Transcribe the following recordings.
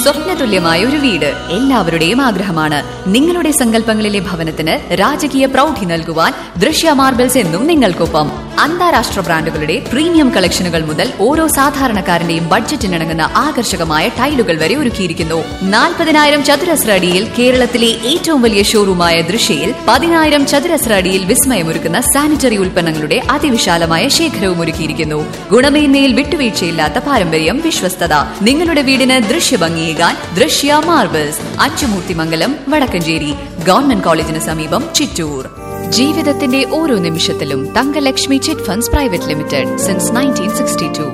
സ്വപ്നതുല്യമായ ഒരു വീട് എല്ലാവരുടെയും ആഗ്രഹമാണ് നിങ്ങളുടെ സങ്കല്പങ്ങളിലെ ഭവനത്തിന് രാജകീയ പ്രൗഢി നൽകുവാൻ ദൃശ്യ മാർബിൾസ് എന്നും നിങ്ങൾക്കൊപ്പം അന്താരാഷ്ട്ര ബ്രാൻഡുകളുടെ പ്രീമിയം കളക്ഷനുകൾ മുതൽ ഓരോ സാധാരണക്കാരന്റെയും ബഡ്ജറ്റിനിണങ്ങുന്ന ആകർഷകമായ ടൈലുകൾ വരെ ഒരുക്കിയിരിക്കുന്നു നാൽപ്പതിനായിരം ചതുരശ്ര അടിയിൽ കേരളത്തിലെ ഏറ്റവും വലിയ ഷോറൂമായ ദൃശ്യയിൽ പതിനായിരം ചതുരശ്ര അടിയിൽ വിസ്മയമൊരുക്കുന്ന സാനിറ്ററി ഉൽപ്പന്നങ്ങളുടെ അതിവിശാലമായ ശേഖരവും ഒരുക്കിയിരിക്കുന്നു ഗുണമേന്മയിൽ വിട്ടുവീഴ്ചയില്ലാത്ത പാരമ്പര്യം വിശ്വസ്തത നിങ്ങളുടെ വീടിന് ദൃശ്യഭംഗിയേകാൻ ദൃശ്യ മാർബിൾസ് അച്ചുമൂർത്തിമംഗലം വടക്കഞ്ചേരി ഗവൺമെന്റ് കോളേജിന് സമീപം ചിറ്റൂർ ജീവിതത്തിന്റെ ഓരോ നിമിഷത്തിലും Thankalakshmi chit funds private limited since nineteen sixty two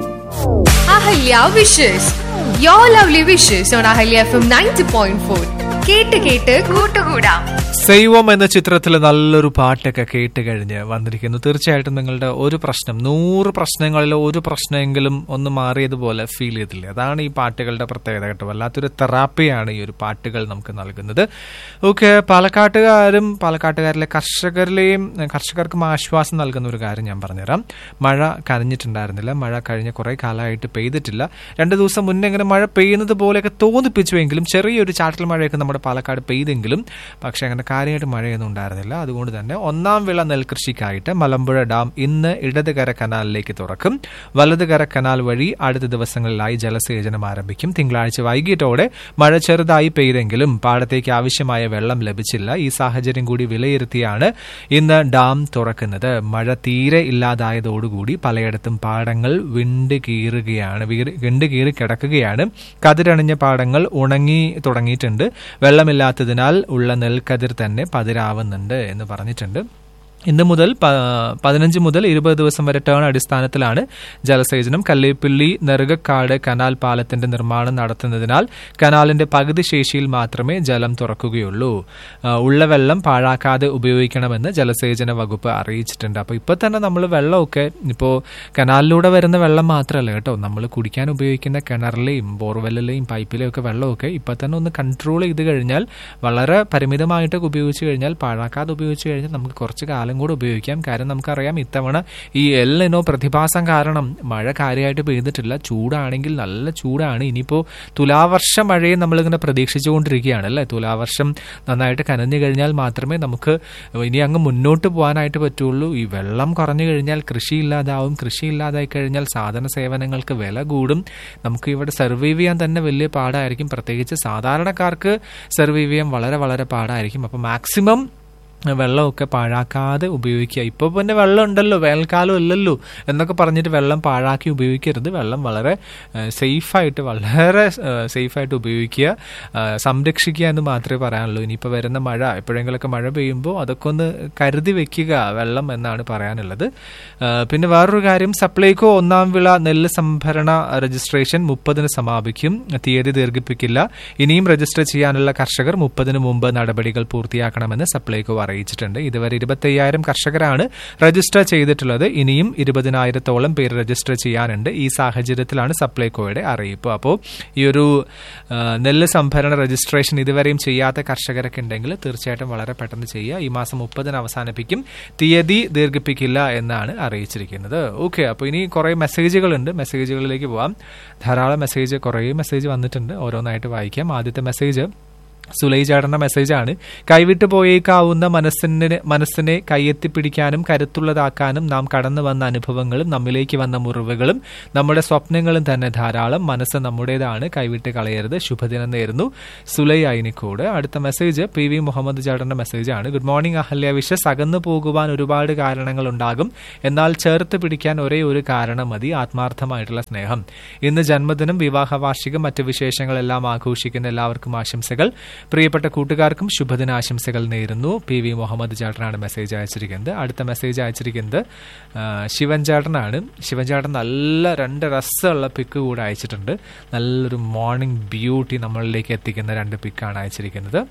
Ahalya wishes your lovely wishes on Ahalya F M ninety point four കേട്ട് കേട്ട് കൂട്ടുകൂടാം സൈവം എന്ന ചിത്രത്തിൽ നല്ലൊരു പാട്ടൊക്കെ കേട്ട് കഴിഞ്ഞ് വന്നിരിക്കുന്നു തീർച്ചയായിട്ടും നിങ്ങളുടെ ഒരു പ്രശ്നം നൂറ് പ്രശ്നങ്ങളിൽ ഒരു പ്രശ്നമെങ്കിലും ഒന്ന് മാറിയതുപോലെ ഫീൽ ചെയ്തില്ലേ അതാണ് ഈ പാട്ടുകളുടെ പ്രത്യേകത കേട്ടോ വല്ലാത്തൊരു തെറാപ്പിയാണ് ഈ ഒരു പാട്ടുകൾ നമുക്ക് നൽകുന്നത് ഓക്കെ പാലക്കാട്ടുകാരും പാലക്കാട്ടുകാരിലെ കർഷകരിലെയും കർഷകർക്കും ആശ്വാസം നൽകുന്ന ഒരു കാര്യം ഞാൻ പറഞ്ഞുതരാം മഴ കനഞ്ഞിട്ടുണ്ടായിരുന്നില്ല മഴ കഴിഞ്ഞ കുറെ കാലമായിട്ട് പെയ്തിട്ടില്ല രണ്ട് ദിവസം മുന്നേ ഇങ്ങനെ മഴ പെയ്യുന്നത് പോലെയൊക്കെ തോന്നിപ്പിച്ചുവെങ്കിലും ചെറിയൊരു ചാറ്റൽ മഴയൊക്കെ നമ്മുടെ പാലക്കാട് പെയ്തെങ്കിലും പക്ഷെ അങ്ങനെ കാര്യമായിട്ട് മഴയൊന്നും ഉണ്ടായിരുന്നില്ല അതുകൊണ്ട് തന്നെ ഒന്നാം വിള നെൽകൃഷിക്കായിട്ട് മലമ്പുഴ ഡാം ഇന്ന് ഇടതുകര കനാലിലേക്ക് തുറക്കും വലതുകര കനാൽ വഴി അടുത്ത ദിവസങ്ങളിലായി ജലസേചനം ആരംഭിക്കും തിങ്കളാഴ്ച വൈകിട്ടോടെ മഴ ചെറുതായി പെയ്തെങ്കിലും പാടത്തേക്ക് ആവശ്യമായ വെള്ളം ലഭിച്ചില്ല ഈ സാഹചര്യം കൂടി വിലയിരുത്തിയാണ് ഇന്ന് ഡാം തുറക്കുന്നത് മഴ തീരെ ഇല്ലാതായതോടുകൂടി പലയിടത്തും പാടങ്ങൾ വിണ്ട് കീറുകയാണ് വീറ്- വിണ്ട് കീറി കിടക്കുകയാണ് കതിരണിഞ്ഞ പാടങ്ങൾ ഉണങ്ങി തുടങ്ങിയിട്ടുണ്ട് വെള്ളമില്ലാത്തതിനാൽ ഉള്ള നെൽക്കതിർ തന്നെ പതിരാവുന്നുണ്ട് എന്ന് പറഞ്ഞിട്ടുണ്ട് ഇന്ന് മുതൽ പ- പതിനഞ്ച് മുതൽ ഇരുപത് ദിവസം വരെ ടേൺ അടിസ്ഥാനത്തിലാണ് ജലസേചനം കല്ലേപ്പിള്ളി നെറുകക്കാട് കനാൽ പാലത്തിന്റെ നിർമ്മാണം നടത്തുന്നതിനാൽ കനാലിന്റെ പകുതി ശേഷിയിൽ മാത്രമേ ജലം തുറക്കുകയുള്ളൂ ആ, ഉള്ള വെള്ളം പാഴാക്കാതെ ഉപയോഗിക്കണമെന്ന് ജലസേചന വകുപ്പ് അറിയിച്ചിട്ടുണ്ട് അപ്പോൾ ഇപ്പോൾ തന്നെ നമ്മൾ വെള്ളമൊക്കെ ഇപ്പോൾ കനാലിലൂടെ വരുന്ന വെള്ളം മാത്രമല്ല കേട്ടോ നമ്മൾ കുടിക്കാൻ ഉപയോഗിക്കുന്ന കിണറിലെയും ബോർവെല്ലിലെയും പൈപ്പിലെയും ഒക്കെ വെള്ളമൊക്കെ ഇപ്പം തന്നെ ഒന്ന് കൺട്രോൾ ചെയ്ത് കഴിഞ്ഞാൽ വളരെ പരിമിതമായിട്ടൊക്കെ ഉപയോഗിച്ച് കഴിഞ്ഞാൽ പാഴാക്കാതെ ഉപയോഗിച്ച് കഴിഞ്ഞാൽ നമുക്ക് കുറച്ച് കാലം കൂടെ ഉപയോഗിക്കാം കാര്യം നമുക്കറിയാം ഇത്തവണ ഈ എല്ലിനോ പ്രതിഭാസം കാരണം മഴ കാര്യമായിട്ട് പെയ്തിട്ടില്ല ചൂടാണെങ്കിൽ നല്ല ചൂടാണ് ഇനിയിപ്പോൾ തുലാവർഷ മഴയെ നമ്മളിങ്ങനെ പ്രതീക്ഷിച്ചുകൊണ്ടിരിക്കുകയാണ് അല്ലേ തുലാവർഷം നന്നായിട്ട് കനഞ്ഞു കഴിഞ്ഞാൽ മാത്രമേ നമുക്ക് ഇനി അങ്ങ് മുന്നോട്ട് പോകാനായിട്ട് പറ്റുള്ളൂ ഈ വെള്ളം കുറഞ്ഞു കഴിഞ്ഞാൽ കൃഷി ഇല്ലാതാവും കൃഷി ഇല്ലാതായി കഴിഞ്ഞാൽ സാധന സേവനങ്ങൾക്ക് വില കൂടും നമുക്ക് ഇവിടെ സർവൈവ് ചെയ്യാൻ തന്നെ വലിയ പാടായിരിക്കും പ്രത്യേകിച്ച് സാധാരണക്കാർക്ക് സർവൈവ് ചെയ്യാൻ വളരെ വളരെ പാടായിരിക്കും അപ്പോൾ മാക്സിമം വെള്ളമൊക്കെ പാഴാക്കാതെ ഉപയോഗിക്കുക ഇപ്പോൾ പിന്നെ വെള്ളം ഉണ്ടല്ലോ വേനൽക്കാലം ഇല്ലല്ലോ എന്നൊക്കെ പറഞ്ഞിട്ട് വെള്ളം പാഴാക്കി ഉപയോഗിക്കരുത് വെള്ളം വളരെ സേഫായിട്ട് വളരെ സേഫായിട്ട് ഉപയോഗിക്കുക ആ, സംരക്ഷിക്കുക എന്ന് മാത്രമേ പറയാനുള്ളൂ ഇനിയിപ്പോൾ വരുന്ന മഴ എപ്പോഴെങ്കിലുമൊക്കെ മഴ പെയ്യുമ്പോൾ അതൊക്കെ ഒന്ന് കരുതി വെക്കുക വെള്ളം എന്നാണ് പറയാനുള്ളത് ആ, പിന്നെ വേറൊരു കാര്യം സപ്ലൈകോ ഒന്നാം വിള നെല്ല് സംഭരണ രജിസ്ട്രേഷൻ മുപ്പതിന് സമാപിക്കും തീയതി ദീർഘിപ്പിക്കില്ല ഇനിയും രജിസ്റ്റർ ചെയ്യാനുള്ള കർഷകർ മുപ്പതിന് മുമ്പ് നടപടികൾ പൂർത്തിയാക്കണമെന്ന് സപ്ലൈകോ അറിയിച്ചിട്ടുണ്ട് ഇതുവരെ ഇരുപത്തയ്യായിരം കർഷകരാണ് രജിസ്റ്റർ ചെയ്തിട്ടുള്ളത് ഇനിയും ഇരുപതിനായിരത്തോളം പേര് രജിസ്റ്റർ ചെയ്യാനുണ്ട് ഈ സാഹചര്യത്തിലാണ് സപ്ലൈകോയുടെ അറിയിപ്പ് അപ്പോൾ ഈ ഒരു ആ, നെല്ല് സംഭരണ രജിസ്ട്രേഷൻ ഇതുവരെയും ചെയ്യാത്ത കർഷകരൊക്കെ ഉണ്ടെങ്കിൽ തീർച്ചയായിട്ടും വളരെ പെട്ടെന്ന് ചെയ്യുക ഈ മാസം മുപ്പതിന് അവസാനിപ്പിക്കും തീയതി ദീർഘിപ്പിക്കില്ല എന്നാണ് അറിയിച്ചിരിക്കുന്നത് ഓക്കെ അപ്പോൾ ഇനി കുറേ മെസ്സേജുകളുണ്ട് മെസ്സേജുകളിലേക്ക് പോവാം ധാരാളം മെസ്സേജ് കുറേ മെസ്സേജ് വന്നിട്ടുണ്ട് ഓരോന്നായിട്ട് വായിക്കാം ആദ്യത്തെ മെസ്സേജ് സുലൈ ചേട്ടന്റെ മെസ്സേജാണ് കൈവിട്ടു പോയേക്കാവുന്ന മനസ്സിനെ മനസ്സിനെ കയ്യെത്തിപ്പിടിക്കാനും കരുത്തുള്ളതാക്കാനും നാം കടന്നു വന്ന അനുഭവങ്ങളും നമ്മിലേക്ക് വന്ന മുറിവുകളും നമ്മുടെ സ്വപ്നങ്ങളും തന്നെ ധാരാളം മനസ്സ് നമ്മുടേതാണ് കൈവിട്ട് കളയരുത് ശുഭദിനം നേരുന്നു സുലൈ അയിനിക്കോട് അടുത്ത മെസ്സേജ് പി വി മുഹമ്മദ് ചേട്ടന്റെ മെസ്സേജാണ് ഗുഡ് മോർണിംഗ് അഹല്യ വിഷസ് അകന്നു പോകുവാൻ ഒരുപാട് കാരണങ്ങൾ ഉണ്ടാകും എന്നാൽ ചേർത്ത് പിടിക്കാൻ ഒരേ ഒരു കാരണം മതി ആത്മാർത്ഥമായിട്ടുള്ള സ്നേഹം ഇന്ന് ജന്മദിനം വിവാഹ വാർഷികം മറ്റ് വിശേഷങ്ങളെല്ലാം ആഘോഷിക്കുന്ന എല്ലാവർക്കും ആശംസകൾ പ്രിയപ്പെട്ട കൂട്ടുകാർക്കും ശുഭദിനാശംസകൾ നേരുന്നു പി വി മുഹമ്മദ് ചേട്ടനാണ് മെസ്സേജ് അയച്ചിരിക്കുന്നത് അടുത്ത മെസ്സേജ് അയച്ചിരിക്കുന്നത് ആ, ശിവൻ ചേട്ടനാണ് ശിവൻ ചേട്ടൻ നല്ല രണ്ട് രസമുള്ള പിക്ക് കൂടെ അയച്ചിട്ടുണ്ട് നല്ലൊരു മോർണിംഗ് ബ്യൂട്ടി നമ്മളിലേക്ക് എത്തിക്കുന്ന രണ്ട് പിക്കാണ് അയച്ചിരിക്കുന്നത്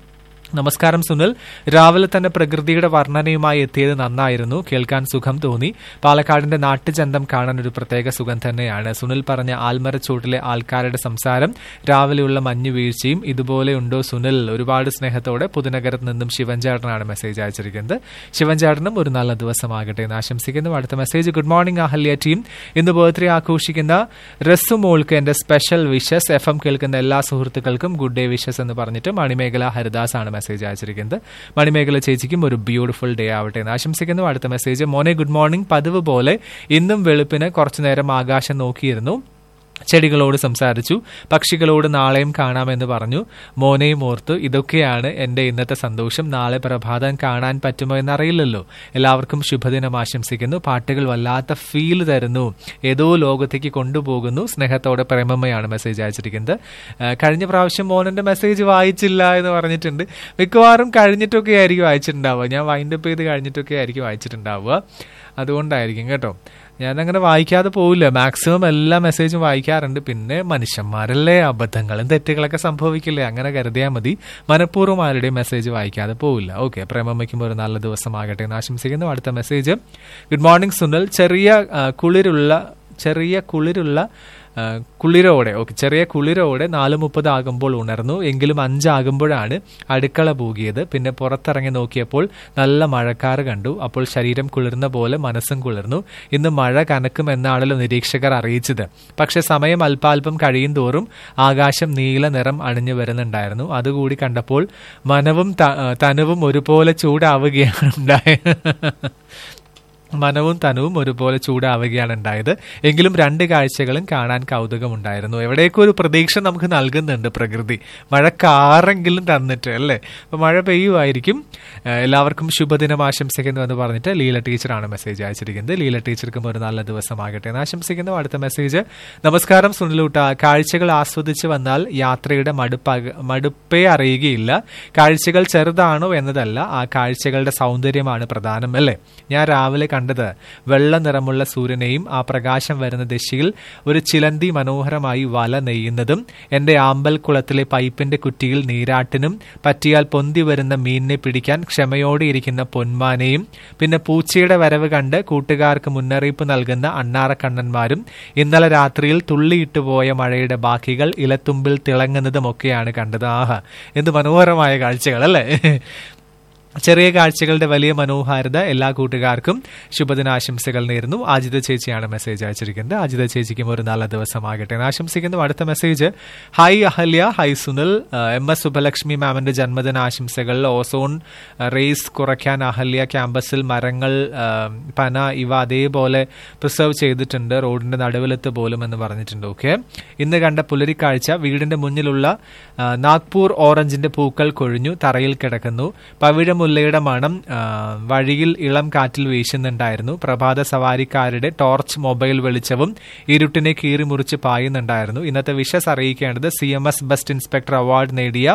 നമസ്കാരം സുനിൽ രാവിലെ തന്നെ പ്രകൃതിയുടെ വർണ്ണനയുമായി എത്തിയത് നന്നായിരുന്നു കേൾക്കാൻ സുഖം തോന്നി പാലക്കാടിന്റെ നാട്ടുചന്തം കാണാൻ ഒരു പ്രത്യേക സുഖം തന്നെയാണ് സുനിൽ പറഞ്ഞ ആൽമരച്ചൂട്ടിലെ ആൾക്കാരുടെ സംസാരം രാവിലെയുള്ള മഞ്ഞു വീഴ്ചയും ഇതുപോലെയുണ്ടോ സുനിൽ ഒരുപാട് സ്നേഹത്തോടെ പുതുനഗരത്ത് നിന്നും ശിവൻചാട്ടനാണ് മെസ്സേജ് അയച്ചിരിക്കുന്നത് ശിവൻചാട്ടനും ഒരു നല്ല ദിവസമാകട്ടെ എന്ന് ആശംസിക്കുന്നു അടുത്ത message good morning Ahalya team ഇന്ന് ബർത്ത്ഡേ ആഘോഷിക്കുന്ന റസു മോൾക്ക് എന്റെ സ്പെഷ്യൽ വിഷസ് എഫ് എം കേൾക്കുന്ന എല്ലാ സുഹൃത്തുക്കൾക്കും ഗുഡ് ഡേ വിഷസ് എന്ന് പറഞ്ഞിട്ട് മണിമേഖല ഹരിദാസ് ആണ് മെസ്സേജ് അയച്ചിരിക്കുന്നത് മണിമേഖല ചേച്ചിക്കും ഒരു ബ്യൂട്ടിഫുൾ ഡേ ആവട്ടെ എന്ന് ആശംസിക്കുന്നു അടുത്ത മെസ്സേജ് മോനെ ഗുഡ് മോർണിംഗ് പതിവ് പോലെ ഇന്നും വെളുപ്പിന് കുറച്ചു നേരം ആകാശം നോക്കിയിരുന്നു ചെടികളോട് സംസാരിച്ചു പക്ഷികളോട് നാളെയും കാണാമെന്ന് പറഞ്ഞു മോനെയും ഓർത്തു ഇതൊക്കെയാണ് എന്റെ ഇന്നത്തെ സന്തോഷം നാളെ പ്രഭാതം കാണാൻ പറ്റുമോ എന്നറിയില്ലല്ലോ എല്ലാവർക്കും ശുഭദിനം ആശംസിക്കുന്നു പാട്ടുകൾ വല്ലാത്ത ഫീൽ തരുന്നു ഏതോ ലോകത്തേക്ക് കൊണ്ടുപോകുന്നു സ്നേഹത്തോടെ പ്രേമമ്മയാണ് മെസ്സേജ് അയച്ചിരിക്കുന്നത് ആ, കഴിഞ്ഞ പ്രാവശ്യം മോനന്റെ മെസ്സേജ് വായിച്ചില്ല എന്ന് പറഞ്ഞിട്ടുണ്ട് മിക്കവാറും കഴിഞ്ഞിട്ടൊക്കെ ആയിരിക്കും വായിച്ചിട്ടുണ്ടാവുക ഞാൻ വൈൻഡപ്പ് ചെയ്ത് കഴിഞ്ഞിട്ടൊക്കെ ആയിരിക്കും വായിച്ചിട്ടുണ്ടാവുക അതുകൊണ്ടായിരിക്കും കേട്ടോ ഞാനങ്ങനെ വായിക്കാതെ പോവില്ല മാക്സിമം എല്ലാ മെസ്സേജും വായിക്കാറുണ്ട് പിന്നെ മനുഷ്യന്മാരല്ലേ അബദ്ധങ്ങളും തെറ്റുകളൊക്കെ സംഭവിക്കില്ലേ അങ്ങനെ കരുതിയാൽ മതി മനഃപൂർവ്വം ആരുടെയും മെസ്സേജ് വായിക്കാതെ പോവില്ല ഓക്കെ പ്രേമമ്മയ്ക്കും ഒരു നല്ല ദിവസമാകട്ടെ എന്ന് ആശംസിക്കുന്നു അടുത്ത മെസ്സേജ് ഗുഡ് മോർണിംഗ് സുനിൽ ചെറിയ ആ, കുളിരുള്ള ചെറിയ കുളിരുള്ള ആ, കുളിരോടെ ഓക്കെ ചെറിയ കുളിരോടെ നാല് മുപ്പത് ആകുമ്പോൾ ഉണർന്നു എങ്കിലും അഞ്ചാകുമ്പോഴാണ് അടുക്കള പൂകിയത് പിന്നെ പുറത്തിറങ്ങി നോക്കിയപ്പോൾ നല്ല മഴക്കാറ് കണ്ടു അപ്പോൾ ശരീരം കുളിർന്ന പോലെ മനസ്സും കുളിർന്നു ഇന്ന് മഴ കനക്കുമെന്നാണല്ലോ നിരീക്ഷകർ അറിയിച്ചത് പക്ഷെ സമയം അല്പാൽപം കഴിയും തോറും ആകാശം നീല നിറം അണിഞ്ഞു വരുന്നുണ്ടായിരുന്നു അതുകൂടി കണ്ടപ്പോൾ മനവും ത- തനുവും ഒരുപോലെ ചൂടാവുകയാണ് ഉണ്ടായത് മനവും തനുവും ഒരുപോലെ ചൂടാവുകയാണ് ഉണ്ടായത് എങ്കിലും രണ്ട് കാഴ്ചകളും കാണാൻ കൗതുകമുണ്ടായിരുന്നു എവിടേക്കോ ഒരു പ്രതീക്ഷ നമുക്ക് നൽകുന്നുണ്ട് പ്രകൃതി മഴക്കാറെങ്കിലും തന്നിട്ട് അല്ലേ അപ്പൊ മഴ പെയ്യുമായിരിക്കും ഏഹ് എല്ലാവർക്കും ശുഭദിനം ആശംസിക്കുന്നു എന്ന് പറഞ്ഞിട്ട് ലീല ടീച്ചറാണ് മെസ്സേജ് അയച്ചിരിക്കുന്നത് ലീല ടീച്ചർക്കും ഒരു നല്ല ദിവസമാകട്ടെ എന്ന് ആശംസിക്കുന്നു അടുത്ത മെസ്സേജ് നമസ്കാരം സുനിലൂട്ട കാഴ്ചകൾ ആസ്വദിച്ച് വന്നാൽ യാത്രയുടെ മടുപ്പ മടുപ്പേ അറിയുകയില്ല കാഴ്ചകൾ ചെറുതാണോ എന്നതല്ല ആ കാഴ്ചകളുടെ സൗന്ദര്യമാണ് പ്രധാനം അല്ലേ ഞാൻ രാവിലെ കണ്ടത് വെള്ള നിറമുള്ള സൂര്യനെയും ആ പ്രകാശം വരുന്ന ദിശയിൽ ഒരു ചിലന്തി മനോഹരമായി വല നെയ്യുന്നതും എന്റെ ആമ്പൽ കുളത്തിലെ പൈപ്പിന്റെ കുറ്റിയിൽ നീരാട്ടിനും പറ്റിയാൽ പൊന്തി വരുന്ന മീനിനെ പിടിക്കാൻ ക്ഷമയോടെ ഇരിക്കുന്ന പൊന്മാനെയും പിന്നെ പൂച്ചയുടെ വരവ് കണ്ട് കൂട്ടുകാർക്ക് മുന്നറിയിപ്പ് നൽകുന്ന അണ്ണാറക്കണ്ണന്മാരും ഇന്നലെ രാത്രിയിൽ തുള്ളിയിട്ടു പോയ മഴയുടെ ബാക്കികൾ ഇലത്തുമ്പിൽ തിളങ്ങുന്നതുമൊക്കെയാണ് കണ്ടത് ആഹാ എന്ത് മനോഹരമായ കാഴ്ചകൾ അല്ലേ ചെറിയ കാഴ്ചകളുടെ വലിയ മനോഹാരിത എല്ലാ കൂട്ടുകാർക്കും ശുഭദിനാശംസകൾ നേരുന്നു അജിത ചേച്ചിയാണ് മെസ്സേജ് അയച്ചിരിക്കുന്നത് അജിത ചേച്ചിക്കും ഒരു നല്ല ദിവസമാകട്ടെ എന്ന് ആശംസിക്കുന്നു അടുത്ത message hi Ahalya hi Sunil ആ, എം എസ് സുബലക്ഷ്മി മാമിന്റെ ജന്മദിനാശംസകൾ ഓസോൺ ആ, റേസ് കുറയ്ക്കാൻ അഹല്യ ക്യാമ്പസിൽ മരങ്ങൾ ആ, പന ഇവ അതേപോലെ പ്രിസർവ് ചെയ്തിട്ടുണ്ട് റോഡിന്റെ നടുവിലത്ത് പോലും എന്ന് പറഞ്ഞിട്ടുണ്ട് ഓക്കെ ഇന്ന് കണ്ട പുലരിക്കാഴ്ച വീടിന്റെ മുന്നിലുള്ള ആ, നാഗ്പൂർ ഓറഞ്ചിന്റെ പൂക്കൾ കൊഴിഞ്ഞു തറയിൽ കിടക്കുന്നു പവിഴമുല്ലയുടെ മണം ആ, വഴിയിൽ ഇളം കാറ്റിൽ വീശുന്നുണ്ടായിരുന്നു പ്രഭാത സവാരിക്കാരുടെ ടോർച്ച് മൊബൈൽ വെളിച്ചവും ഇരുട്ടിനെ കീറിമുറിച്ച് പായുന്നുണ്ടായിരുന്നു ഇന്നത്തെ വിഷസ് അറിയിക്കേണ്ടത് C M S best inspector award നേടിയ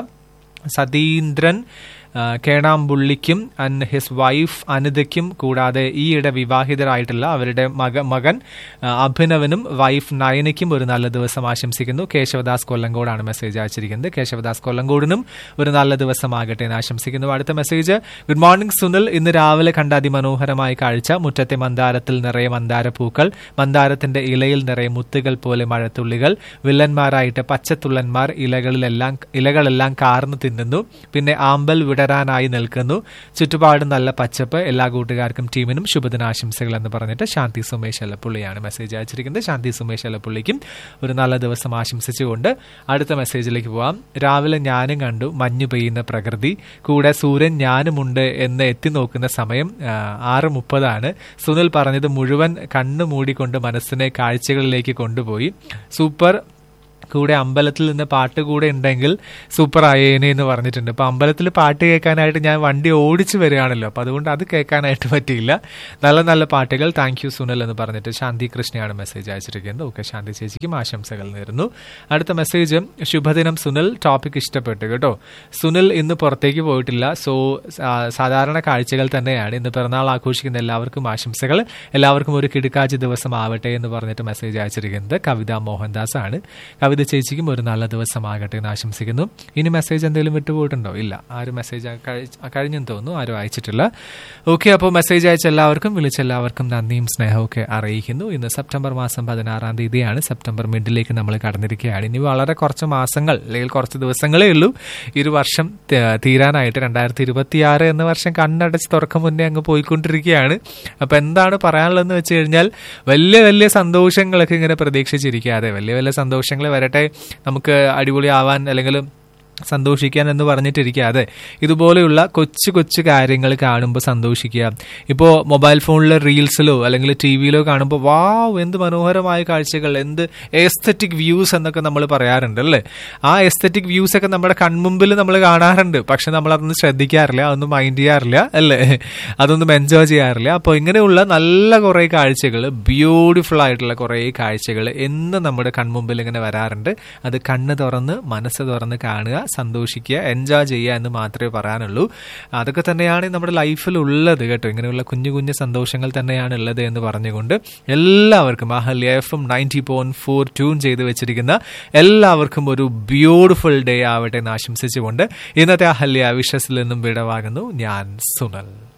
സതീന്ദ്രൻ ആ, കേണാമ്പുള്ളിക്കും ആൻഡ് ഹിസ് വൈഫ് അനിതയ്ക്കും കൂടാതെ ഈയിടെ വിവാഹിതരായിട്ടുള്ള അവരുടെ മക മകൻ ആ, അഭിനവനും വൈഫ് നയനയ്ക്കും ഒരു നല്ല ദിവസം ആശംസിക്കുന്നു കേശവദാസ് കൊല്ലങ്കോടാണ് മെസ്സേജ് അയച്ചിരിക്കുന്നത് കേശവദാസ് കൊല്ലങ്കോടിനും ഒരു നല്ല ദിവസമാകട്ടെ എന്ന് ആശംസിക്കുന്നു അടുത്ത മെസ്സേജ് ഗുഡ് മോർണിംഗ് സുനിൽ ഇന്ന് രാവിലെ കണ്ട അതിമനോഹരമായ കാഴ്ച മുറ്റത്തെ മന്ദാരത്തിൽ നിറയെ മന്ദാരപ്പൂക്കൾ മന്ദാരത്തിന്റെ ഇലയിൽ നിറയെ മുത്തുകൾ പോലെ മഴത്തുള്ളികൾ വില്ലന്മാരായിട്ട് പച്ചത്തുള്ളന്മാർ ഇലകളിലെല്ലാം ഇലകളെല്ലാം കാർന്നു തിന്നുന്നു പിന്നെ ആമ്പൽ വിടരാനായി നിൽക്കുന്നു ചുറ്റുപാട് നല്ല പച്ചപ്പ് എല്ലാ കൂട്ടുകാർക്കും ടീമിനും ശുഭദിനാശംസകൾ എന്ന് പറഞ്ഞിട്ട് ശാന്തി സുമേഷ് അല്ലപ്പുള്ളിയാണ് മെസ്സേജ് അയച്ചിരിക്കുന്നത് ശാന്തി സുമേഷ് അല്ലപ്പുള്ളിക്കും ഒരു നല്ല ദിവസം ആശംസിച്ചുകൊണ്ട് അടുത്ത മെസ്സേജിലേക്ക് പോവാം രാവിലെ ഞാനും കണ്ടു മഞ്ഞു പെയ്യുന്ന പ്രകൃതി കൂടെ സൂര്യൻ ഞാനുമുണ്ട് എന്ന് എത്തി നോക്കുന്ന സമയം ആ, ആറ് മുപ്പതാണ് സുനിൽ പറഞ്ഞത് മുഴുവൻ കണ്ണു മൂടിക്കൊണ്ട് മനസ്സിനെ കാഴ്ചകളിലേക്ക് കൊണ്ടുപോയി സൂപ്പർ കൂടെ അമ്പലത്തിൽ നിന്ന് പാട്ട് കൂടെ ഉണ്ടെങ്കിൽ സൂപ്പർ ആയേനെ എന്ന് പറഞ്ഞിട്ടുണ്ട് അപ്പൊ അമ്പലത്തിൽ പാട്ട് കേൾക്കാനായിട്ട് ഞാൻ വണ്ടി ഓടിച്ചു വരികയാണല്ലോ അപ്പൊ അതുകൊണ്ട് അത് കേൾക്കാനായിട്ട് പറ്റിയില്ല നല്ല നല്ല പാട്ടുകൾ താങ്ക് യു സുനിൽ എന്ന് പറഞ്ഞിട്ട് ശാന്തി കൃഷ്ണയാണ് മെസ്സേജ് അയച്ചിരിക്കുന്നത് ഓക്കെ ശാന്തി ചേച്ചിക്കും ആശംസകൾ നേരുന്നു അടുത്ത മെസ്സേജ് ശുഭദിനം സുനിൽ ടോപ്പിക് ഇഷ്ടപ്പെട്ടു കേട്ടോ സുനിൽ ഇന്ന് പുറത്തേക്ക് പോയിട്ടില്ല സോ സാധാരണ കാഴ്ചകൾ തന്നെയാണ് ഇന്ന് പിറന്നാൾ ആഘോഷിക്കുന്ന എല്ലാവർക്കും ആശംസകൾ എല്ലാവർക്കും ഒരു കിടുക്കാച്ചി ദിവസം ആവട്ടെ എന്ന് പറഞ്ഞിട്ട് മെസ്സേജ് അയച്ചിരിക്കുന്നത് കവിത മോഹൻദാസ് ആണ് കവിത നവിത ചേച്ചിക്കും ഒരു നല്ല ദിവസമാകട്ടെ എന്ന് ആശംസിക്കുന്നു ഇനി മെസ്സേജ് എന്തെങ്കിലും വിട്ടുപോയിട്ടുണ്ടോ ഇല്ല ആരും മെസ്സേജ് കഴിഞ്ഞെന്ന് തോന്നുന്നു ആരും അയച്ചിട്ടില്ല ഓക്കെ അപ്പോൾ മെസ്സേജ് അയച്ച എല്ലാവർക്കും വിളിച്ച എല്ലാവർക്കും നന്ദിയും സ്നേഹവും ഒക്കെ അറിയിക്കുന്നു ഇന്ന് സെപ്റ്റംബർ മാസം പതിനാറാം തീയതിയാണ് സെപ്റ്റംബർ മിഡിലേക്ക് നമ്മൾ കടന്നിരിക്കുകയാണ് ഇനി വളരെ കുറച്ച് മാസങ്ങൾ അല്ലെങ്കിൽ കുറച്ച് ദിവസങ്ങളേ ഉള്ളൂ ഈ ഒരു വർഷം ത- തീരാനായിട്ട് രണ്ടായിരത്തി ഇരുപത്തിയാറ് എന്ന വർഷം കണ്ണടച്ച് തുറക്കം മുന്നേ അങ്ങ് പോയിക്കൊണ്ടിരിക്കുകയാണ് അപ്പൊ എന്താണ് പറയാനുള്ളതെന്ന് വെച്ച് കഴിഞ്ഞാൽ വലിയ വലിയ സന്തോഷങ്ങളൊക്കെ ഇങ്ങനെ പ്രതീക്ഷിച്ചിരിക്കാതെ വലിയ വലിയ സന്തോഷങ്ങൾ വരട്ടെ നമുക്ക് അടിപൊളിയാവാൻ അല്ലെങ്കിൽ സന്തോഷിക്കാൻ എന്ന് പറഞ്ഞിട്ടിരിക്കാതെ ഇതുപോലെയുള്ള കൊച്ചു കൊച്ചു കാര്യങ്ങൾ കാണുമ്പോൾ സന്തോഷിക്കുക ഇപ്പോൾ മൊബൈൽ ഫോണിലെ റീൽസിലോ അല്ലെങ്കിൽ ടി വിയിലോ കാണുമ്പോൾ വാവ് എന്ത് മനോഹരമായ കാഴ്ചകൾ എന്ത് എസ്തറ്റിക് വ്യൂസ് എന്നൊക്കെ നമ്മൾ പറയാറുണ്ട് അല്ലേ ആ എസ്തറ്റിക് വ്യൂസ് ഒക്കെ നമ്മുടെ കൺമുമ്പിൽ നമ്മൾ കാണാറുണ്ട് പക്ഷെ നമ്മൾ അതൊന്നും ശ്രദ്ധിക്കാറില്ല അതൊന്നും മൈൻഡ് ചെയ്യാറില്ല അല്ലേ അതൊന്നും എൻജോയ് ചെയ്യാറില്ല അപ്പോൾ ഇങ്ങനെയുള്ള നല്ല കുറേ കാഴ്ചകൾ ബ്യൂട്ടിഫുൾ ആയിട്ടുള്ള കുറേ കാഴ്ചകൾ എന്ന് നമ്മുടെ കൺമുമ്പിൽ ഇങ്ങനെ വരാറുണ്ട് അത് കണ്ണ് തുറന്ന് മനസ്സ് തുറന്ന് കാണുക സന്തോഷിക്കുക എൻജോയ് ചെയ്യുക എന്ന് മാത്രമേ പറയാനുള്ളൂ അതൊക്കെ തന്നെയാണ് നമ്മുടെ ലൈഫിൽ ഉള്ളത് കേട്ടോ ഇങ്ങനെയുള്ള കുഞ്ഞു കുഞ്ഞു സന്തോഷങ്ങൾ തന്നെയാണ് ഉള്ളത് എന്ന് പറഞ്ഞുകൊണ്ട് എല്ലാവർക്കും Ahalya F M ninety point four tune ചെയ്ത് വെച്ചിരിക്കുന്ന എല്ലാവർക്കും ഒരു ബ്യൂട്ടിഫുൾ ഡേ ആവട്ടെ എന്ന് ആശംസിച്ചുകൊണ്ട് ഇന്നത്തെ അഹല്യ വിഷസിൽ നിന്നും വിടവാകുന്നു ഞാൻ സുനൽ